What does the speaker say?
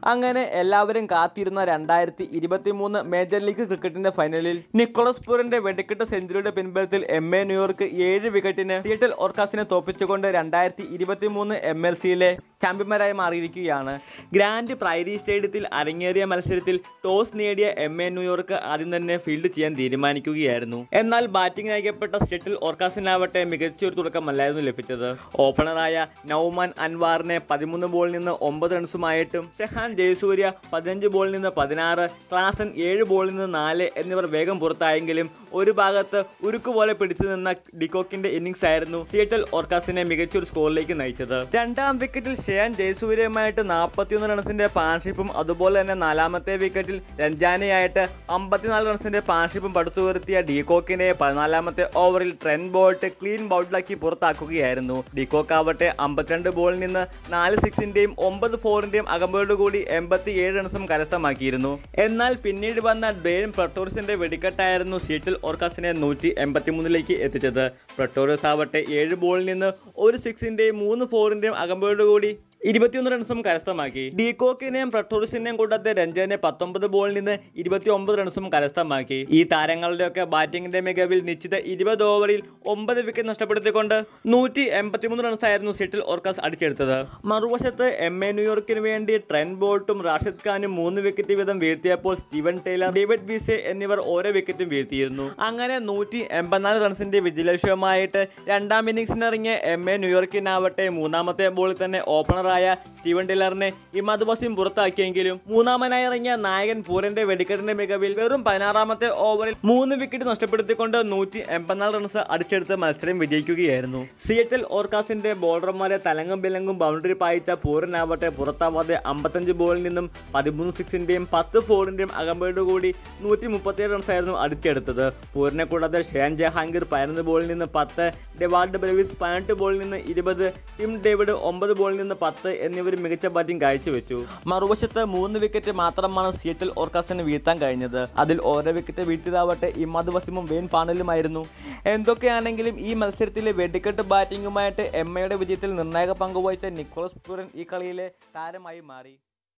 അങ്ങനെ എല്ലാവരും കാത്തിരുന്ന രണ്ടായിരത്തി ഇരുപത്തി മൂന്ന് മേജർ ലീഗ് ക്രിക്കറ്റിന്റെ ഫൈനലിൽ നിക്കോളസ് പൂറിന്റെ വെടിക്കെട്ട് സെഞ്ചുറിയുടെ പിൻബലത്തിൽ എം എ ന്യൂയോർക്ക് ഏഴ് വിക്കറ്റിന് സീറ്റൽ ഓർക്കാസിനെ തോപ്പിച്ചുകൊണ്ട് രണ്ടായിരത്തി ഇരുപത്തി മൂന്ന് എം എൽ സിയിലെ ചാമ്പ്യന്മാരായി മാറിയിരിക്കുകയാണ് ഗ്രാൻഡ് പ്രൈരി സ്റ്റേഡിയത്തിൽ അരങ്ങേറിയ മത്സരത്തിൽ ടോസ് നേടിയ എം എ ന്യൂയോർക്ക് ആദ്യം തന്നെ ഫീൽഡ് ചെയ്യാൻ തീരുമാനിക്കുകയായിരുന്നു എന്നാൽ ബാറ്റിംഗ് നയിക്കപ്പെട്ട ഷെറ്റിൽ ഓർക്കാസിനാവട്ടെ മികച്ച ഒരു തുടക്കമല്ലായിരുന്നു ലഭിച്ചത് ഓപ്പണറായ നൌമാൻ അൻവാറിനെ പതിമൂന്ന് ബോളിൽ നിന്ന് ഒമ്പത് റൺസുമായിട്ടും ഷെഹാൻ ജയസൂര്യ പതിനഞ്ച് ബോളിൽ നിന്ന് പതിനാറ് ക്ലാസൻ ഏഴ് ബോളിൽ നിന്ന് നാല് എന്നിവർ വേഗം പുറത്തായെങ്കിലും ഒരു ഭാഗത്ത് ഉരുക്ക് പോലെ പിടിച്ചു നിന്ന ഡിക്കോക്കിന്റെ ഇന്നിംഗ്സ് ആയിരുന്നു സിയറ്റൽ ഓർക്കാസിനെ മികച്ചൊരു സ്കോറിലേക്ക് നയിച്ചത് രണ്ടാം വിക്കറ്റിൽ ഷെയാൻ ജയസൂര്യയുമായിട്ട് നാൽപ്പത്തിയൊന്ന് റൺസിന്റെ പാർട്ണർഷിപ്പും അതുപോലെ തന്നെ നാലാമത്തെ വിക്കറ്റിൽ രഞ്ജാനയായിട്ട് അമ്പത്തിനാല് റൺസിന്റെ പാർട്ണർഷിപ്പും പടുത്തുയർത്തിയ ഡീകോക്കിനെ പതിനാലാമത്തെ ഓവറിൽ ട്രെൻ ബോൾട്ട് ക്ലീൻ ബൗൾഡാക്കി പുറത്താക്കുകയായിരുന്നു ഡീകോക്ക് ആവട്ടെ അമ്പത്തിരണ്ട് ബോളിൽ നിന്ന് നാല് സിക്സിന്റെയും ഒമ്പത് ഫോറിന്റെയും അകമ്പോടുകൂടി എൺപത്തി ഏഴ് റൺസും കരസ്ഥമാക്കിയിരുന്നു എന്നാൽ പിന്നീട് വന്ന ഡെയിൻ പ്രട്ടോറിസിന്റെ വെടിക്കെട്ടായിരുന്നു സീറ്റിൽ ഓർക്കാസിനെ നൂറ്റി എൺപത്തിമൂന്നിലേക്ക് എത്തിച്ചത് പ്രട്ടോറിസ് ആവട്ടെ ഏഴ് ബോളിൽ നിന്ന് ഒരു സിക്സിന്റെയും മൂന്ന് ഫോറിന്റെയും അകമ്പോടുകൂടി ഇരുപത്തിയൊന്ന് റൺസും കരസ്ഥമാക്കി ഡീകോക്കിനെയും പ്രട്ടോറിസിനെയും കൂടാതെ രഞ്ജനെ പത്തൊമ്പത് ബോളിൽ നിന്ന് ഇരുപത്തി ഒമ്പത് റൺസും കരസ്ഥമാക്കി ഈ താരങ്ങളുടെയൊക്കെ ബാറ്റിംഗിന്റെ മികവിൽ നിശ്ചിത ഇരുപത് ഓവറിൽ ഒമ്പത് വിക്കറ്റ് നഷ്ടപ്പെടുത്തിക്കൊണ്ട് നൂറ്റി എൺപത്തിമൂന്ന് റൺസായിരുന്നു സിറ്റിൽ ഓർക്കാസ് അടിച്ചെടുത്തത് മറുവശത്ത് എം എ ന്യൂയോർക്കിന് വേണ്ടി ട്രെൻ ബോൾട്ടും റാഷിദ് ഖാനും മൂന്ന് വിക്കറ്റ് വീതം വീഴ്ത്തിയപ്പോൾ സ്റ്റീവൻ ടൈലർ ഡേവിഡ് ബീസെ എന്നിവർ ഓരോ വിക്കറ്റും വീഴ്ത്തിയിരുന്നു അങ്ങനെ നൂറ്റി എൺപത്തിനാല് റൺസിന്റെ വിജയലക്ഷ്യമായിട്ട് രണ്ടാം ഇന്നിംഗ്സിനിറങ്ങിയ എം എ ന്യൂയോർക്കിനാവട്ടെ മൂന്നാമത്തെ ബോളിൽ തന്നെ ഓപ്പണറായ സ്റ്റീവൻ ടെല്ലറിനെ ഇമാദ് വസീം പുറത്താക്കിയെങ്കിലും മൂന്നാമനായി ഇറങ്ങിയ നായകൻ പൂരന്റെ വെടിക്കെട്ടിന്റെ മികവിൽ വെറും പതിനാറാമത്തെ ഓവറിൽ മൂന്ന് വിക്കറ്റ് നഷ്ടപ്പെടുത്തിക്കൊണ്ട് നൂറ്റി എൺപത്തിനാല് റൺസ് അടിച്ചെടുത്ത് മത്സരം വിജയിക്കുകയായിരുന്നു സിയറ്റൽ ഓർക്കാസിന്റെ ബോളർമാരെ തലങ്ങും വിലങ്ങും ബൗണ്ടറി പായിച്ച പൂരനാവട്ടെ പുറത്താവാതെ അമ്പത്തഞ്ച് ബോളിൽ നിന്നും പതിമൂന്ന് സിക്സിന്റെയും പത്ത് ഫോറിന്റെയും അകമ്പോടുകൂടി നൂറ്റി മുപ്പത്തിയേഴ് റൺസായിരുന്നു അടിച്ചെടുത്തത് പൂരിനെ കൂടാതെ ഷെയൻ ജഹാംഗീർ പതിനൊന്ന് ബോളിൽ നിന്ന് പത്ത് ഡെവാർഡ് ബ്രവിസ് പതിനെട്ട് ബോളിൽ നിന്ന് ഇരുപത് ടിം ഡേവിഡ് ഒമ്പത് ബോളിൽ നിന്ന് പത്ത് എന്നിവർ മികച്ച ബാറ്റിംഗ് കാഴ്ചവെച്ചു മറുവശത്ത് മൂന്ന് വിക്കറ്റ് മാത്രമാണ് സിയറ്റൽ ഓർക്കാസിന് വീഴ്ത്താൻ കഴിഞ്ഞത് അതിൽ ഓരോ വിക്കറ്റ് വീഴ്ത്തിയതാവട്ടെ ഇമാദ് വസിമും വെയിൻ പാണലുമായിരുന്നു എന്തൊക്കെയാണെങ്കിലും ഈ മത്സരത്തിലെ വെടിക്കെട്ട് ബാറ്റിംഗുമായിട്ട് എം എയുടെ വിജയത്തിൽ നിർണായക പങ്കുവഹിച്ച നിക്കോളസ് പുരൻ ഈ കളിയിലെ താരമായി മാറി